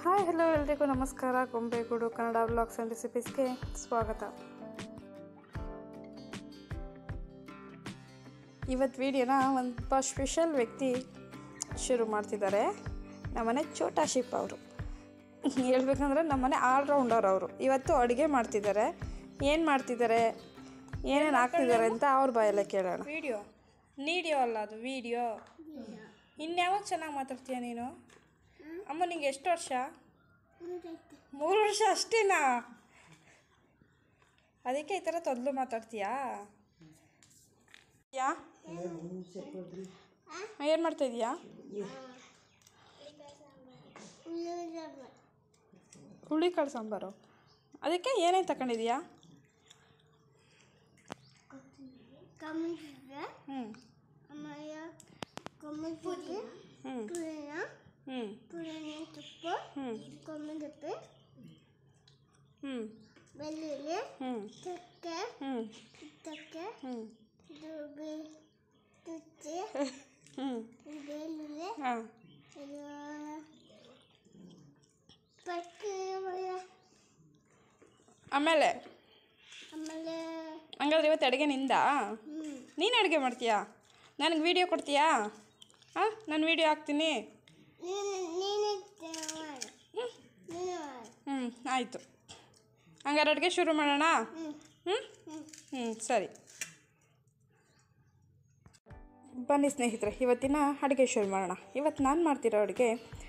hi hello ಎಲ್ರಿಗೂ ನಮಸ್ಕಾರ Gombegudu Kannada blogs and ರೆಸಿಪೀಸ್ಗೆ ಸ್ವಾಗತ ಇವತ್ತು ವಿಡಿಯೋನ ಒಂದು ಸ್ಪೆಷಲ್ ವ್ಯಕ್ತಿ ಶುರು ಮಾಡ್ತಿದ್ದಾರೆ ನಮ್ಮನೆ ಛೋಟಾ ಶಿಪ್ ಅವರು ಹೇಳ್ಬೇಕಂದ್ರೆ ನಮ್ಮನೆ ಆಲ್ರೌಂಡರ್ ಅವರು ಇವತ್ತು ಅಡುಗೆ ಮಾಡ್ತಿದ್ದಾರೆ ಏನು ಮಾಡ್ತಿದ್ದಾರೆ ಏನೇನು ಹಾಕ್ತಿದ್ದಾರೆ ಅಂತ ಅವ್ರ ಬಾಯಲ್ಲೇ ಕೇಳೋಣ ವಿಡಿಯೋ ನೀಡಿಯೋ ಅಲ್ಲ ಅದು ವಿಡಿಯೋ ಇನ್ಯಾವಾಗ ಚೆನ್ನಾಗಿ ಮಾತಾಡ್ತೀಯ ನೀನು ಅಮ್ಮ ನಿಂಗೆ ಎಷ್ಟು ವರ್ಷ ಮೂರು ವರ್ಷ ಅಷ್ಟೇನಾ ಅದಕ್ಕೆ ಈ ಥರ ತೊದಲು ಮಾತಾಡ್ತೀಯಾ ಯಾ ಏನು ಮಾಡ್ತಾ ಇದೀಯಾ ಹುಳಿಕಾಳು ಸಾಂಬಾರು ಅದಕ್ಕೆ ಏನೇನು ತಗೊಂಡಿದೀಯಾ ಕಮ್ಮಿಸಿದ್ರೆ ಹ್ಞೂ ಆಮೇಲೆ ಕಮ್ಮಿಸಿದ್ರೆ ಹ್ಞೂ ಪುಳಿನ ಹ್ಞೂ ಪುಳಿನ ತುಪ್ಪ ಹ್ಞೂ ಕಮ್ಮಿದಪ್ಪೆ ಹ್ಞೂ ಬೆಳ್ಳುಳ್ಳಿ ಹ್ಞೂ ಚಕ್ಕೆ ಹ್ಞೂ ಚಕ್ಕೆ ಹ್ಞೂ ಇದು ಬೆ ತುಚ್ಚಿ ಹ್ಞೂ ಬೆಳ್ಳುಳ್ಳಿ ಹಾಂ ಇದು ಪಕ್ಕೆ ಆಮೇಲೆ ಆಮೇಲೆ ಆಮೇಲೆ ಹಂಗಾದ್ರೆ ಇವತ್ತು ಅಡುಗೆ ನಿಂದ ಹ್ಞೂ ನೀನು ಅಡುಗೆ ಮಾಡ್ತೀಯಾ ನನಗೆ ವೀಡಿಯೋ ಕೊಡ್ತೀಯಾ ಹಾಂ ನಾನು ವೀಡಿಯೋ ಹಾಕ್ತೀನಿ ನೀನು ನೀನು ಮಾಡು ನೀನು ಮಾಡು ಹ್ಞೂ ಆಯಿತು ಹಂಗಾರೆ ಅಡುಗೆ ಶುರು ಮಾಡೋಣ ಹ್ಞೂ ಹ್ಞೂ ಹ್ಞೂ ಹ್ಞೂ ಸರಿ ಬನ್ನಿ ಸ್ನೇಹಿತರೆ ಇವತ್ತಿನ ಅಡುಗೆ ಶುರು ಮಾಡೋಣ ಇವತ್ತು ನಾನು ಮಾಡ್ತಿರೋ ಅಡುಗೆ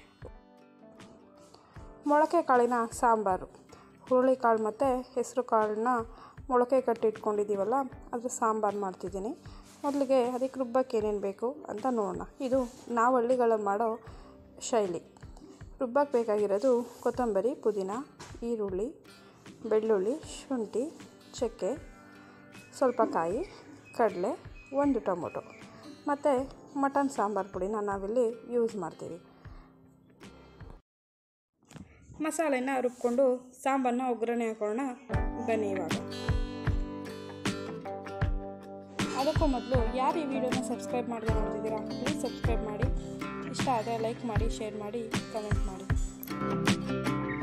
ಮೊಳಕೆ ಕಾಳಿನ ಸಾಂಬಾರು ಹುರುಳಿಕಾಳು ಮತ್ತು ಹೆಸರು ಕಾಳನ್ನ ಮೊಳಕೆ ಕಟ್ಟಿ ಇಟ್ಕೊಂಡಿದ್ದೀವಲ್ಲ ಅದ್ರ ಸಾಂಬಾರು ಮಾಡ್ತಿದ್ದೀನಿ ಮೊದಲಿಗೆ ಅದಕ್ಕೆ ರುಬ್ಬಕ್ಕೆ ಏನೇನು ಬೇಕು ಅಂತ ನೋಡೋಣ ಇದು ನಾವು ಹಳ್ಳಿಗಳಲ್ಲಿ ಮಾಡೋ ಶೈಲಿ ರುಬ್ಬಕ್ಕೆ ಬೇಕಾಗಿರೋದು ಕೊತ್ತಂಬರಿ ಪುದೀನ ಈರುಳ್ಳಿ ಬೆಳ್ಳುಳ್ಳಿ ಶುಂಠಿ ಚಕ್ಕೆ ಸ್ವಲ್ಪ ಕಾಯಿ ಕಡಲೆ ಒಂದು ಟೊಮೊಟೊ ಮತ್ತು ಮಟನ್ ಸಾಂಬಾರು ಪುಡಿನ ನಾವಿಲ್ಲಿ ಯೂಸ್ ಮಾಡ್ತೀವಿ ಮಸಾಲೆನ ರುಬ್ಕೊಂಡು ಸಾಂಬಾರನ್ನ ಒಗ್ಗರಣೆ ಹಾಕೋಣ ಬನ್ನಿ ಇವಾಗ ಅದಕ್ಕೂ ಮೊದಲು ಯಾರು ಈ ವಿಡಿಯೋನ ಸಬ್ಸ್ಕ್ರೈಬ್ ಮಾಡದೆ ನೋಡ್ತಿದ್ದೀರಾ ಪ್ಲೀಸ್ ಸಬ್ಸ್ಕ್ರೈಬ್ ಮಾಡಿ ಇಷ್ಟ ಆದರೆ ಲೈಕ್ ಮಾಡಿ ಶೇರ್ ಮಾಡಿ ಕಮೆಂಟ್ ಮಾಡಿ